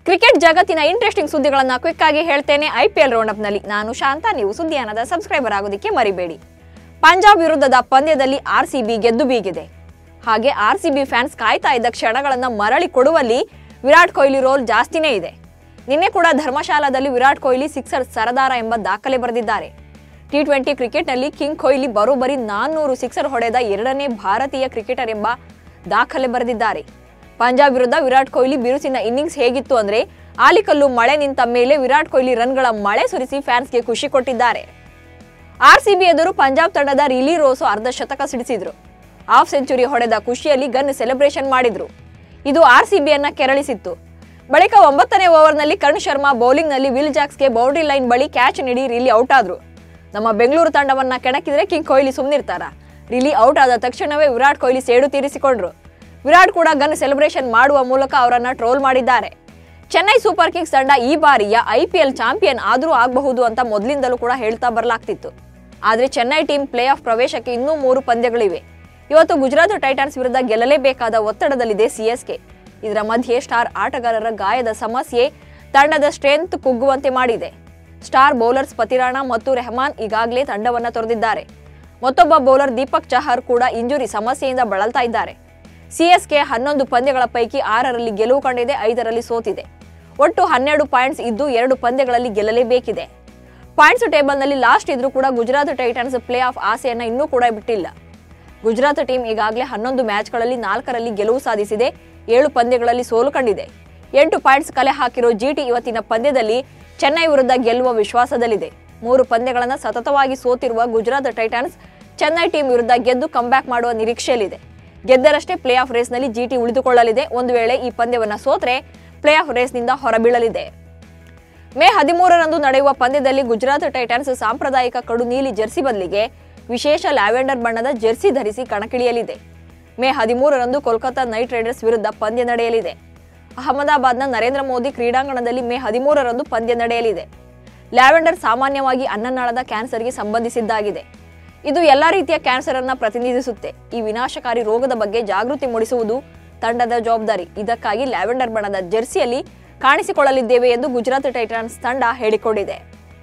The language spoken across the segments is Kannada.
ಕ್ರಿಕೆಟ್ ಜಗತ್ತಿನ ಇಂಟ್ರೆಸ್ಟಿಂಗ್ ಸುದ್ದಿಗಳನ್ನ ಕ್ವಿಕ್ ಆಗಿ ಹೇಳ್ತೇನೆ ಐ ಪಿ ಎಲ್ ರೌಂಡಪ್ನಲ್ಲಿ ನಾನು ಶಾಂತ ನೀವು ಸುದ್ದಿಯಾನದ ಸಬ್ಸ್ಕ್ರೈಬರ್ ಆಗೋದಕ್ಕೆ ಮರಿಬೇಡಿ ಪಂಜಾಬ್ ವಿರುದ್ಧದ ಪಂದ್ಯದಲ್ಲಿ ಆರ್ ಸಿ ಬಿ ಗೆದ್ದು ಬೀಗಿದೆ ಹಾಗೆ ಆರ್ ಸಿ ಬಿ ಫ್ಯಾನ್ಸ್ ಕಾಯ್ತಾ ಇದ್ದ ಕ್ಷಣಗಳನ್ನ ಮರಳಿ ಕೊಡುವಲ್ಲಿ ವಿರಾಟ್ ಕೊಹ್ಲಿ ರೋಲ್ ಜಾಸ್ತಿನೇ ಇದೆ ನಿನ್ನೆ ಕೂಡ ಧರ್ಮಶಾಲಾದಲ್ಲಿ ವಿರಾಟ್ ಕೊಹ್ಲಿ ಸಿಕ್ಸರ್ ಸರದಾರ ಎಂಬ ದಾಖಲೆ ಬರೆದಿದ್ದಾರೆ ಟಿ ಟ್ವೆಂಟಿ ಕ್ರಿಕೆಟ್ನಲ್ಲಿ ಕಿಂಗ್ ಕೊಹ್ಲಿ ಬರೋಬ್ಬರಿ ನಾನ್ನೂರು ಸಿಕ್ಸರ್ ಹೊಡೆದ ಎರಡನೇ ಭಾರತೀಯ ಕ್ರಿಕೆಟರ್ ಎಂಬ ದಾಖಲೆ ಬರೆದಿದ್ದಾರೆ ಪಂಜಾಬ್ ವಿರುದ್ಧ ವಿರಾಟ್ ಕೊಹ್ಲಿ ಬಿರುಸಿನ ಇನ್ನಿಂಗ್ಸ್ ಹೇಗಿತ್ತು ಅಂದ್ರೆ ಆಲಿಕಲ್ಲು ಮಳೆ ನಿಂತ ಮೇಲೆ ವಿರಾಟ್ ಕೊಹ್ಲಿ ರನ್ಗಳ ಮಳೆ ಸುರಿಸಿ ಫ್ಯಾನ್ಸ್ಗೆ ಖುಷಿ ಕೊಟ್ಟಿದ್ದಾರೆ ಆರ್ಸಿಬಿ ಎದುರು ಪಂಜಾಬ್ ತಂಡದ ರಿಲಿ ರೋಸೋ ಅರ್ಧ ಶತಕ ಸಿಡಿಸಿದ್ರು ಹಾಫ್ ಸೆಂಚುರಿ ಹೊಡೆದ ಖುಷಿಯಲ್ಲಿ ಗನ್ ಸೆಲೆಬ್ರೇಷನ್ ಮಾಡಿದ್ರು ಇದು ಆರ್ಸಿಬಿಯನ್ನ ಕೆರಳಿಸಿತ್ತು ಬಳಿಕ ಒಂಬತ್ತನೇ ಓವರ್ನಲ್ಲಿ ಕರಣ್ ಶರ್ಮಾ ಬೌಲಿಂಗ್ನಲ್ಲಿ ವಿಲ್ ಜಾಕ್ಸ್ಗೆ ಬೌಂಡ್ರಿ ಲೈನ್ ಬಳಿ ಕ್ಯಾಚ್ ನೀಡಿ ರಿಲಿ ಔಟ್ ಆದ್ರು ನಮ್ಮ ಬೆಂಗಳೂರು ತಂಡವನ್ನ ಕೆಣಕಿದ್ರೆ ಕಿಂಗ್ ಕೊಹ್ಲಿ ಸುಮ್ಮನಿರ್ತಾರ ರಿಲಿ ಔಟ್ ಆದ ತಕ್ಷಣವೇ ವಿರಾಟ್ ಕೊಹ್ಲಿ ಸೇಡು ತೀರಿಸಿಕೊಂಡ್ರು ವಿರಾಟ್ ಕೂಡ ಗನ್ ಸೆಲೆಬ್ರೇಷನ್ ಮಾಡುವ ಮೂಲಕ ಅವರನ್ನ ಟ್ರೋಲ್ ಮಾಡಿದ್ದಾರೆ ಚೆನ್ನೈ ಸೂಪರ್ ಕಿಂಗ್ಸ್ ತಂಡ ಈ ಬಾರಿಯ ಐಪಿಎಲ್ ಚಾಂಪಿಯನ್ ಆದರೂ ಆಗಬಹುದು ಅಂತ ಮೊದಲಿಂದಲೂ ಕೂಡ ಹೇಳ್ತಾ ಬರಲಾಗ್ತಿತ್ತು ಆದರೆ ಚೆನ್ನೈ ಟೀಮ್ ಪ್ಲೇ ಆಫ್ ಪ್ರವೇಶಕ್ಕೆ ಇನ್ನೂ ಮೂರು ಪಂದ್ಯಗಳಿವೆ ಇವತ್ತು ಗುಜರಾತ್ ಟೈಟನ್ಸ್ ವಿರುದ್ಧ ಗೆಲ್ಲಲೇಬೇಕಾದ ಒತ್ತಡದಲ್ಲಿದೆ ಸಿಎಸ್ಕೆ ಇದರ ಮಧ್ಯೆ ಸ್ಟಾರ್ ಆಟಗಾರರ ಗಾಯದ ಸಮಸ್ಯೆ ತಂಡದ ಸ್ಟ್ರೆಂತ್ ಕುಗ್ಗುವಂತೆ ಮಾಡಿದೆ ಸ್ಟಾರ್ ಬೌಲರ್ಸ್ ಪತಿರಾಣ ಮತ್ತು ರೆಹಮಾನ್ ಈಗಾಗಲೇ ತಂಡವನ್ನ ತೊರೆದಿದ್ದಾರೆ ಮತ್ತೊಬ್ಬ ಬೌಲರ್ ದೀಪಕ್ ಚಹರ್ ಕೂಡ ಇಂಜುರಿ ಸಮಸ್ಯೆಯಿಂದ ಬಳಲ್ತಾ ಇದ್ದಾರೆ ಸಿಎಸ್ಕೆ ಹನ್ನೊಂದು ಪಂದ್ಯಗಳ ಪೈಕಿ ಆರರಲ್ಲಿ ಗೆಲುವು ಕಂಡಿದೆ ಐದರಲ್ಲಿ ಸೋತಿದೆ ಒಟ್ಟು ಹನ್ನೆರಡು ಪಾಯಿಂಟ್ಸ್ ಇದ್ದು ಎರಡು ಪಂದ್ಯಗಳಲ್ಲಿ ಗೆಲ್ಲಲೇಬೇಕಿದೆ ಪಾಯಿಂಟ್ಸ್ ಟೇಬಲ್ನಲ್ಲಿ ಲಾಸ್ಟ್ ಇದ್ರೂ ಕೂಡ ಗುಜರಾತ್ ಟೈಟನ್ಸ್ ಪ್ಲೇ ಆಫ್ ಆಸೆಯನ್ನ ಇನ್ನೂ ಕೂಡ ಬಿಟ್ಟಿಲ್ಲ ಗುಜರಾತ್ ಟೀಮ್ ಈಗಾಗಲೇ ಹನ್ನೊಂದು ಮ್ಯಾಚ್ಗಳಲ್ಲಿ ನಾಲ್ಕರಲ್ಲಿ ಗೆಲುವು ಸಾಧಿಸಿದೆ ಏಳು ಪಂದ್ಯಗಳಲ್ಲಿ ಸೋಲು ಕಂಡಿದೆ ಎಂಟು ಪಾಯಿಂಟ್ಸ್ ಕಲೆ ಹಾಕಿರೋ ಜಿಟಿ ಇವತ್ತಿನ ಪಂದ್ಯದಲ್ಲಿ ಚೆನ್ನೈ ವಿರುದ್ಧ ಗೆಲ್ಲುವ ವಿಶ್ವಾಸದಲ್ಲಿದೆ ಮೂರು ಪಂದ್ಯಗಳನ್ನು ಸತತವಾಗಿ ಸೋತಿರುವ ಗುಜರಾತ್ ಟೈಟನ್ಸ್ ಚೆನ್ನೈ ಟೀಮ್ ವಿರುದ್ಧ ಗೆದ್ದು ಕಂಬ್ಯಾಕ್ ಮಾಡುವ ನಿರೀಕ್ಷೆಯಲ್ಲಿದೆ ಗೆದ್ದರಷ್ಟೇ ಪ್ಲೇ ಆಫ್ ರೇಸ್ನಲ್ಲಿ ಜಿಟಿ ಉಳಿದುಕೊಳ್ಳಲಿದೆ ಒಂದು ವೇಳೆ ಈ ಪಂದ್ಯವನ್ನು ಸೋತ್ರೆ ಪ್ಲೇ ಆಫ್ ರೇಸ್ನಿಂದ ಹೊರಬೀಳಲಿದೆ ಮೇ ಹದಿಮೂರರಂದು ನಡೆಯುವ ಪಂದ್ಯದಲ್ಲಿ ಗುಜರಾತ್ ಟೈಟನ್ಸ್ ಸಾಂಪ್ರದಾಯಿಕ ಕಡು ನೀಲಿ ಜೆರ್ಸಿ ಬದಲಿಗೆ ವಿಶೇಷ ಲ್ಯಾವೆಂಡರ್ ಬಣ್ಣದ ಜೆರ್ಸಿ ಧರಿಸಿ ಕಣಕ್ಕಿಳಿಯಲಿದೆ ಮೇ ಹದಿಮೂರರಂದು ಕೋಲ್ಕತಾ ನೈಟ್ ರೈಡರ್ಸ್ ವಿರುದ್ಧ ಪಂದ್ಯ ನಡೆಯಲಿದೆ ಅಹಮದಾಬಾದ್ನ ನರೇಂದ್ರ ಮೋದಿ ಕ್ರೀಡಾಂಗಣದಲ್ಲಿ ಮೇ ಹದಿಮೂರರಂದು ಪಂದ್ಯ ನಡೆಯಲಿದೆ ಲ್ಯಾವೆಂಡರ್ ಸಾಮಾನ್ಯವಾಗಿ ಅನ್ನನಾಳದ ಕ್ಯಾನ್ಸರ್ಗೆ ಸಂಬಂಧಿಸಿದ್ದಾಗಿದೆ ಇದು ಎಲ್ಲ ರೀತಿಯ ಕ್ಯಾನ್ಸರ್ ಅನ್ನ ಪ್ರತಿನಿಧಿಸುತ್ತೆ ಈ ವಿನಾಶಕಾರಿ ರೋಗದ ಬಗ್ಗೆ ಜಾಗೃತಿ ಮೂಡಿಸುವುದು ತಂಡದ ಜವಾಬ್ದಾರಿ ಇದಕ್ಕಾಗಿ ಲ್ಯಾವೆಂಡರ್ ಬಣ್ಣದ ಜೆರ್ಸಿಯಲ್ಲಿ ಕಾಣಿಸಿಕೊಳ್ಳಲಿದ್ದೇವೆ ಎಂದು ಗುಜರಾತ್ ಟೈಟನ್ಸ್ ತಂಡ ಹೇಳಿಕೊಂಡಿದೆ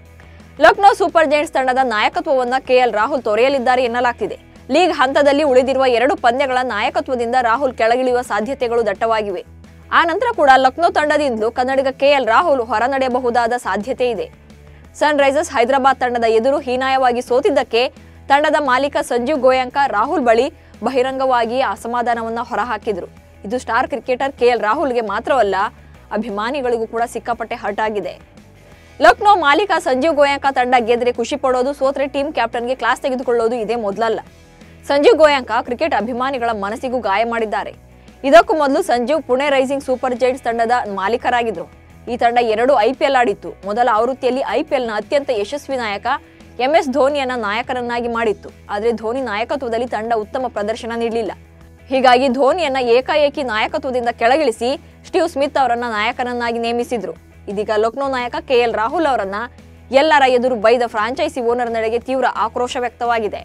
ಲಕ್ನೋ ಸೂಪರ್ ಜೈಂಟ್ಸ್ ತಂಡದ ನಾಯಕತ್ವವನ್ನ ಕೆಎಲ್ ರಾಹುಲ್ ತೊರೆಯಲಿದ್ದಾರೆ ಎನ್ನಲಾಗ್ತಿದೆ ಲೀಗ್ ಹಂತದಲ್ಲಿ ಉಳಿದಿರುವ ಎರಡು ಪಂದ್ಯಗಳ ನಾಯಕತ್ವದಿಂದ ರಾಹುಲ್ ಕೆಳಗಿಳಿಯುವ ಸಾಧ್ಯತೆಗಳು ದಟ್ಟವಾಗಿವೆ ಆ ನಂತರ ಕೂಡ ಲಕ್ನೋ ತಂಡದಿಂದಲೂ ಕನ್ನಡಿಗ ಕೆಎಲ್ ರಾಹುಲ್ ಹೊರನಡೆಯಬಹುದಾದ ಸಾಧ್ಯತೆ ಇದೆ ಸನ್ ರೈಸರ್ಸ್ ಹೈದರಾಬಾದ್ ತಂಡದ ಎದುರು ಹೀನಾಯವಾಗಿ ಸೋತಿದ್ದಕ್ಕೆ ತಂಡದ ಮಾಲೀಕ ಸಂಜೀವ್ ಗೋಯಂಕ ರಾಹುಲ್ ಬಳಿ ಬಹಿರಂಗವಾಗಿ ಅಸಮಾಧಾನವನ್ನ ಹೊರಹಾಕಿದ್ರು ಇದು ಸ್ಟಾರ್ ಕ್ರಿಕೆಟರ್ ಕೆಎಲ್ ರಾಹುಲ್ಗೆ ಮಾತ್ರವಲ್ಲ ಅಭಿಮಾನಿಗಳಿಗೂ ಕೂಡ ಸಿಕ್ಕಾಪಟ್ಟೆ ಹರ್ಟ್ ಆಗಿದೆ ಲಕ್ನೋ ಮಾಲೀಕ ಸಂಜೀವ್ ಗೋಯಂಕ ತಂಡ ಗೆದ್ರೆ ಖುಷಿ ಪಡೋದು ಸೋತ್ರೆ ಟೀಮ್ ಕ್ಯಾಪ್ಟನ್ಗೆ ಕ್ಲಾಸ್ ತೆಗೆದುಕೊಳ್ಳೋದು ಇದೇ ಮೊದಲಲ್ಲ ಸಂಜೀವ್ ಗೋಯಂಕ ಕ್ರಿಕೆಟ್ ಅಭಿಮಾನಿಗಳ ಮನಸ್ಸಿಗೂ ಗಾಯ ಮಾಡಿದ್ದಾರೆ ಇದಕ್ಕೂ ಮೊದಲು Sanjiv Pune Rising Super Giants ತಂಡದ ಮಾಲೀಕರಾಗಿದ್ರು ಈ ತಂಡ ಎರಡು ಐಪಿಎಲ್ ಆಡಿತ್ತು ಮೊದಲ ಆವೃತ್ತಿಯಲ್ಲಿ ಐಪಿಎಲ್ನ ಅತ್ಯಂತ ಯಶಸ್ವಿ ನಾಯಕ ಎಂಎಸ್ ಧೋನಿಯನ್ನ ನಾಯಕರನ್ನಾಗಿ ಮಾಡಿತ್ತು ಆದರೆ ಧೋನಿ ನಾಯಕತ್ವದಲ್ಲಿ ತಂಡ ಉತ್ತಮ ಪ್ರದರ್ಶನ ನೀಡಲಿಲ್ಲ ಹೀಗಾಗಿ ಧೋನಿಯನ್ನ ಏಕಾಏಕಿ ನಾಯಕತ್ವದಿಂದ ಕೆಳಗಿಳಿಸಿ ಸ್ಟೀವ್ ಸ್ಮಿತ್ ಅವರನ್ನ ನಾಯಕನನ್ನಾಗಿ ನೇಮಿಸಿದ್ರು ಇದೀಗ ಲಕ್ನೋ ನಾಯಕ ಕೆಎಲ್ ರಾಹುಲ್ ಅವರನ್ನ ಎಲ್ಲರ ಎದುರು ಬೈದ ಫ್ರಾಂಚೈಸಿ ಓನರ್ ನಡೆಗೆ ತೀವ್ರ ಆಕ್ರೋಶ ವ್ಯಕ್ತವಾಗಿದೆ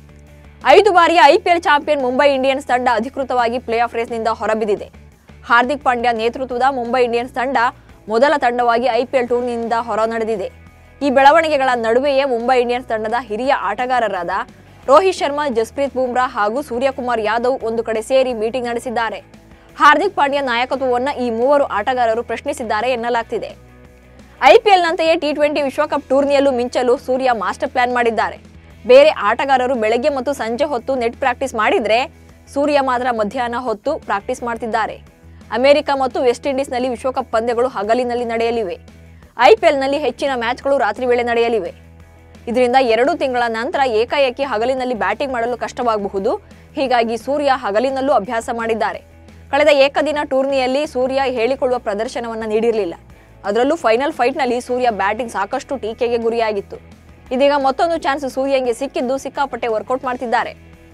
ಐದು ಬಾರಿಯ ಐಪಿಎಲ್ ಚಾಂಪಿಯನ್ ಮುಂಬೈ ಇಂಡಿಯನ್ಸ್ ತಂಡ ಅಧಿಕೃತವಾಗಿ ಪ್ಲೇ ಆಫ್ ರೇಸ್ನಿಂದ ಹೊರಬಿದ್ದಿದೆ ಹಾರ್ದಿಕ್ ಪಾಂಡ್ಯ ನೇತೃತ್ವದ ಮುಂಬೈ ಇಂಡಿಯನ್ಸ್ ತಂಡ ಮೊದಲ ತಂಡವಾಗಿ ಐಪಿಎಲ್ ಟೂರ್ನಿಯಿಂದ ಹೊರ ನಡೆದಿದೆ ಈ ಬೆಳವಣಿಗೆಗಳ ನಡುವೆಯೇ ಮುಂಬೈ ಇಂಡಿಯನ್ಸ್ ತಂಡದ ಹಿರಿಯ ಆಟಗಾರರಾದ ರೋಹಿತ್ ಶರ್ಮಾ ಜಸ್ಪ್ರೀತ್ ಬುಮ್ರಾ ಹಾಗೂ ಸೂರ್ಯಕುಮಾರ್ ಯಾದವ್ ಒಂದು ಕಡೆ ಸೇರಿ ಮೀಟಿಂಗ್ ನಡೆಸಿದ್ದಾರೆ ಹಾರ್ದಿಕ್ ಪಾಂಡ್ಯ ನಾಯಕತ್ವವನ್ನು ಈ ಮೂವರು ಆಟಗಾರರು ಪ್ರಶ್ನಿಸಿದ್ದಾರೆ ಎನ್ನಲಾಗ್ತಿದೆ ಐಪಿಎಲ್ನಂತೆಯೇ ಟಿ ಟ್ವೆಂಟಿ ವಿಶ್ವಕಪ್ ಟೂರ್ನಿಯಲ್ಲೂ ಮಿಂಚಲು ಸೂರ್ಯ ಮಾಸ್ಟರ್ ಪ್ಲಾನ್ ಮಾಡಿದ್ದಾರೆ ಬೇರೆ ಆಟಗಾರರು ಬೆಳಗ್ಗೆ ಮತ್ತು ಸಂಜೆ ಹೊತ್ತು ನೆಟ್ ಪ್ರಾಕ್ಟೀಸ್ ಮಾಡಿದ್ರೆ ಸೂರ್ಯ ಮಾತ್ರ ಮಧ್ಯಾಹ್ನ ಹೊತ್ತು ಪ್ರಾಕ್ಟೀಸ್ ಮಾಡ್ತಿದ್ದಾರೆ ಅಮೆರಿಕ ಮತ್ತು ವೆಸ್ಟ್ ಇಂಡೀಸ್ನಲ್ಲಿ ವಿಶ್ವಕಪ್ ಪಂದ್ಯಗಳು ಹಗಲಿನಲ್ಲಿ ನಡೆಯಲಿವೆ ಐಪಿಎಲ್ನಲ್ಲಿ ಹೆಚ್ಚಿನ ಮ್ಯಾಚ್ಗಳು ರಾತ್ರಿ ವೇಳೆ ನಡೆಯಲಿವೆ ಇದರಿಂದ ಎರಡು ತಿಂಗಳ ನಂತರ ಏಕಾಏಕಿ ಹಗಲಿನಲ್ಲಿ ಬ್ಯಾಟಿಂಗ್ ಮಾಡಲು ಕಷ್ಟವಾಗಬಹುದು ಹೀಗಾಗಿ ಸೂರ್ಯ ಹಗಲಿನಲ್ಲೂ ಅಭ್ಯಾಸ ಮಾಡಿದ್ದಾರೆ ಕಳೆದ ಏಕದಿನ ಟೂರ್ನಿಯಲ್ಲಿ ಸೂರ್ಯ ಹೇಳಿಕೊಳ್ಳುವ ಪ್ರದರ್ಶನವನ್ನ ನೀಡಿರಲಿಲ್ಲ ಅದರಲ್ಲೂ ಫೈನಲ್ ಫೈಟ್ನಲ್ಲಿ ಸೂರ್ಯ ಬ್ಯಾಟಿಂಗ್ ಸಾಕಷ್ಟು ಟೀಕೆಗೆ ಗುರಿಯಾಗಿತ್ತು ಇದೀಗ ಮತ್ತೊಂದು ಚಾನ್ಸ್ ಸೂರ್ಯಂಗೆ ಸಿಕ್ಕಿದ್ದು ಸಿಕ್ಕಾಪಟ್ಟೆ ವರ್ಕೌಟ್ ಮಾಡ್ತಿದ್ದಾರೆ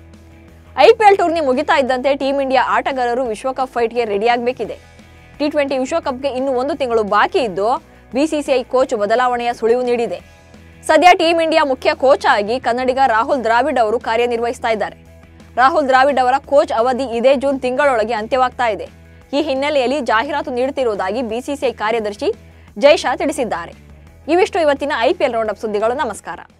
ಐಪಿಎಲ್ ಟೂರ್ನಿ ಮುಗಿತಾ ಇದ್ದಂತೆ ಟೀಂ ಇಂಡಿಯಾ ಆಟಗಾರರು ವಿಶ್ವಕಪ್ ಫೈಟ್ಗೆ ರೆಡಿಯಾಗಬೇಕಿದೆ ಟಿ ಟ್ವೆಂಟಿ ವಿಶ್ವಕಪ್ಗೆ ಇನ್ನು ಒಂದು ತಿಂಗಳು ಬಾಕಿ ಇದ್ದು ಬಿಸಿಸಿಐ ಕೋಚ್ ಬದಲಾವಣೆಯ ಸುಳಿವು ನೀಡಿದೆ ಸದ್ಯ ಟೀಂ ಇಂಡಿಯಾ ಮುಖ್ಯ ಕೋಚ್ ಆಗಿ ಕನ್ನಡಿಗ ರಾಹುಲ್ ದ್ರಾವಿಡ್ ಅವರು ಕಾರ್ಯನಿರ್ವಹಿಸ್ತಾ ಇದ್ದಾರೆ ರಾಹುಲ್ ದ್ರಾವಿಡ್ ಅವರ ಕೋಚ್ ಅವಧಿ ಇದೇ ಜೂನ್ ತಿಂಗಳೊಳಗೆ ಅಂತ್ಯವಾಗ್ತಾ ಇದೆ ಈ ಹಿನ್ನೆಲೆಯಲ್ಲಿ ಜಾಹೀರಾತು ನೀಡುತ್ತಿರುವುದಾಗಿ ಬಿಸಿಸಿಐ ಕಾರ್ಯದರ್ಶಿ ಜೈಶಾ ತಿಳಿಸಿದ್ದಾರೆ ಇವಿಷ್ಟು ಇವತ್ತಿನ ಐಪಿಎಲ್ ರೌಂಡಪ್ ಸುದ್ದಿಗಳು ನಮಸ್ಕಾರ